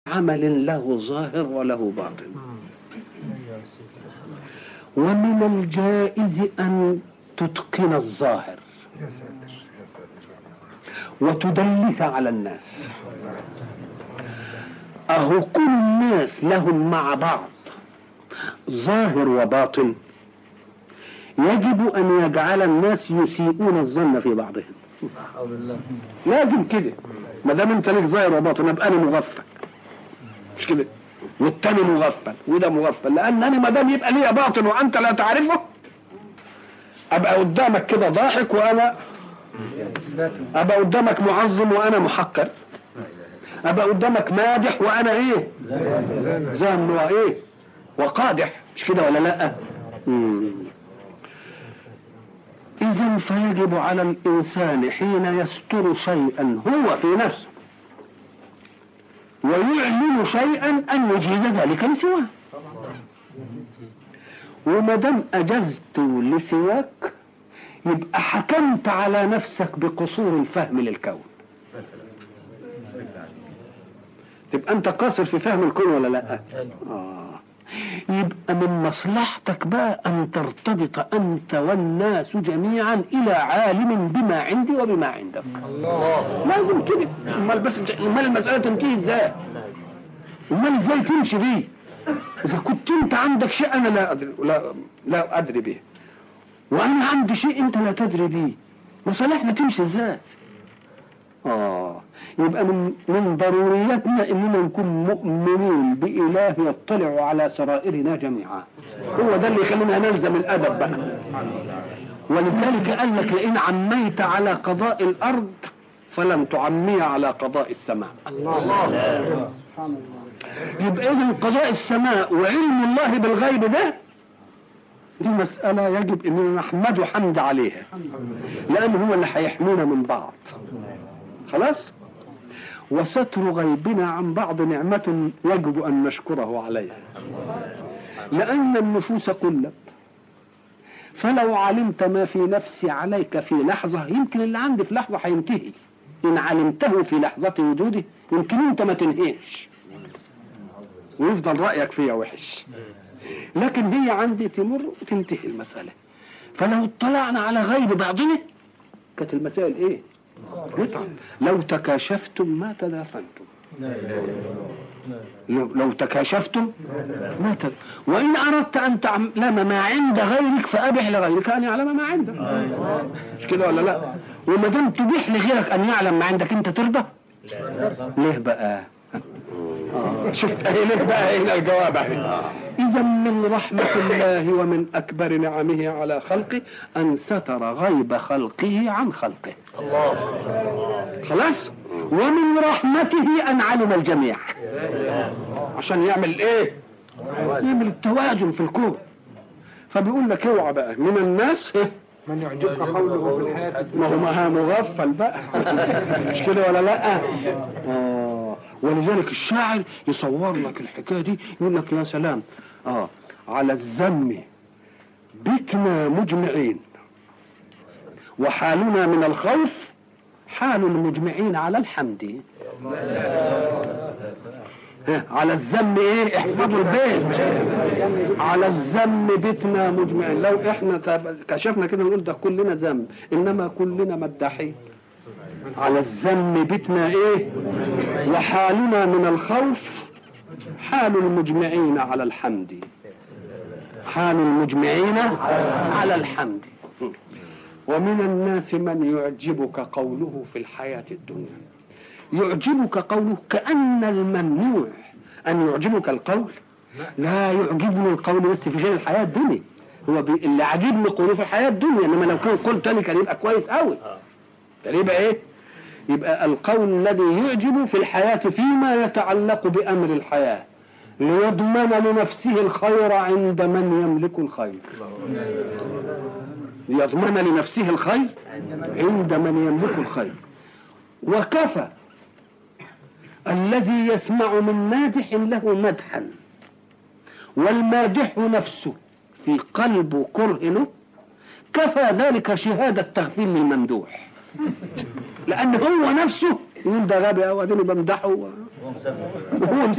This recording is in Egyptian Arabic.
عمل له ظاهر وله باطن ومن الجائز أن تتقن الظاهر يا ساتر يا ساتر وتدلس على الناس أهو كل الناس لهم مع بعض ظاهر وباطن يجب أن يجعل الناس يسيئون الظن في بعضهم لازم كده ما دام انت ليك ظاهر وباطن ابقى انا مغفل مش كده والتاني مغفل وده مغفل لان انا ما دام يبقى ليا باطن وانت لا تعرفه ابقى قدامك كده ضاحك وانا ابقى قدامك معظم وانا محقر ابقى قدامك مادح وانا ايه زان وايه وقادح مش كده ولا لا اذا فيجب على الانسان حين يستر شيئا هو في نفسه ويعلن شيئا ان يجيز ذلك لسواه وما دام اجزت لسواك يبقى حكمت على نفسك بقصور الفهم للكون تبقى انت قاصر في فهم الكون ولا لا آه. يبقى من مصلحتك بقى ان ترتبط انت والناس جميعا الى عالم بما عندي وبما عندك الله لازم كده امال بس امال المساله تنتهي ازاي امال ازاي تمشي بيه اذا كنت انت عندك شيء انا لا ادري لا لا ادري به وانا عندي شيء انت لا تدري به مصالحنا تمشي ازاي اه يبقى من من ضرورياتنا اننا نكون مؤمنين باله يطلع على سرائرنا جميعا هو ده اللي يخلينا نلزم الادب بقى ولذلك قال لك لئن عميت على قضاء الارض فلن تعمي على قضاء السماء يبقى اذا قضاء السماء وعلم الله بالغيب ده دي مسألة يجب اننا نحمده حمد عليها لأن هو اللي هيحمينا من بعض خلاص وستر غيبنا عن بعض نعمة يجب أن نشكره عليها لأن النفوس قلت فلو علمت ما في نفسي عليك في لحظة يمكن اللي عندي في لحظة هينتهي إن علمته في لحظة وجوده يمكن أنت ما تنهيش ويفضل رأيك فيها وحش لكن هي عندي تمر وتنتهي المسألة فلو اطلعنا على غيب بعضنا كانت المسائل ايه يطعم لو تكاشفتم ما تدافنتم لو, لو تكاشفتم ما تد... وإن أردت أن تعلم ما عند غيرك فأبح لغيرك أن يعلم ما عندك مش كده ولا لا وما دام تبيح لغيرك أن يعلم ما عندك أنت ترضى ليه بقى شفت اهي ليه بقى هنا الجواب اهي اذا من رحمة الله ومن اكبر نعمه على خلقه ان ستر غيب خلقه عن خلقه الله خلاص ومن رحمته ان علم الجميع عشان يعمل ايه يعمل التوازن في الكون فبيقول لك اوعى بقى من الناس من يعجبك قوله في الحياة ما هو الدنيا ما مغفل بقى مش كده ولا لا آه. ولذلك الشاعر يصور لك الحكايه دي يقول لك يا سلام اه على الذم بتنا مجمعين وحالنا من الخوف حال المجمعين على الحمد ها، على الذم ايه احفظوا البيت على الذم بتنا مجمعين لو احنا تاب- كشفنا كده نقول ده كلنا ذنب انما كلنا مداحين على الذم بتنا ايه وحالنا من الخوف حال المجمعين على الحمد حال المجمعين على الحمد ومن الناس من يعجبك قوله في الحياة الدنيا يعجبك قوله كأن الممنوع أن يعجبك القول لا يعجبني القول بس في غير الحياة الدنيا هو بي... اللي عاجبني قوله في الحياة الدنيا إنما لو كان قول تاني كان يبقى كويس قوي كان يبقى إيه يبقى القول الذي يعجب في الحياة فيما يتعلق بأمر الحياة ليضمن لنفسه الخير عند من يملك الخير ليضمن لنفسه الخير عند من يملك الخير وكفى الذي يسمع من مادح له مدحا والمادح نفسه في قلبه كره له كفى ذلك شهادة تغفير للممدوح لأن هو نفسه يقول ده غبي أو أديني بمدحه وهو